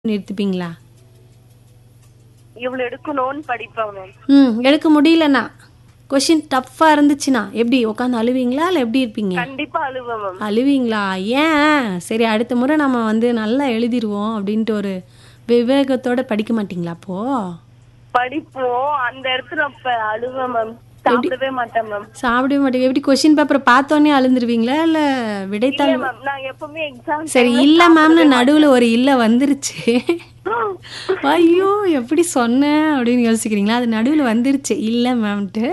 நிறுத்திப்பீங்களா இவ்வளவு எடுக்கணும்னு படிப்பேன் மேம் ம் எடுக்க முடியலண்ணா கொஷின் டஃப்பாக இருந்துச்சுன்னா எப்படி உட்காந்து அழுவீங்களா இல்லை எப்படி இருப்பீங்க கண்டிப்பா அழுவேன் மேம் அழுவீங்களா ஏன் சரி அடுத்த முறை நம்ம வந்து நல்லா எழுதிருவோம் அப்படின்ட்டு ஒரு விவேகத்தோட படிக்க மாட்டீங்களா அப்போ படிப்போம் அந்த இடத்துல அப்ப அழுவேன் மேம் சாப்பிடவே மாட்டேன் மேம் சாப்பிடவே மாட்டீங்க எப்படி கொஷின் பேப்பரை பார்த்தோன்னே அழுந்துருவீங்களா இல்லை விடைத்தாள் இல்ல மேம் நான் எப்பவுமே எக்ஸாம் சரி இல்ல மேம்னு நடுவுல ஒரு இல்ல வந்துருச்சு ஐயோ எப்படி சொன்னேன் அப்படின்னு யோசிக்கிறீங்களா அது நடுவுல வந்துருச்சு இல்ல மேம்ட்டு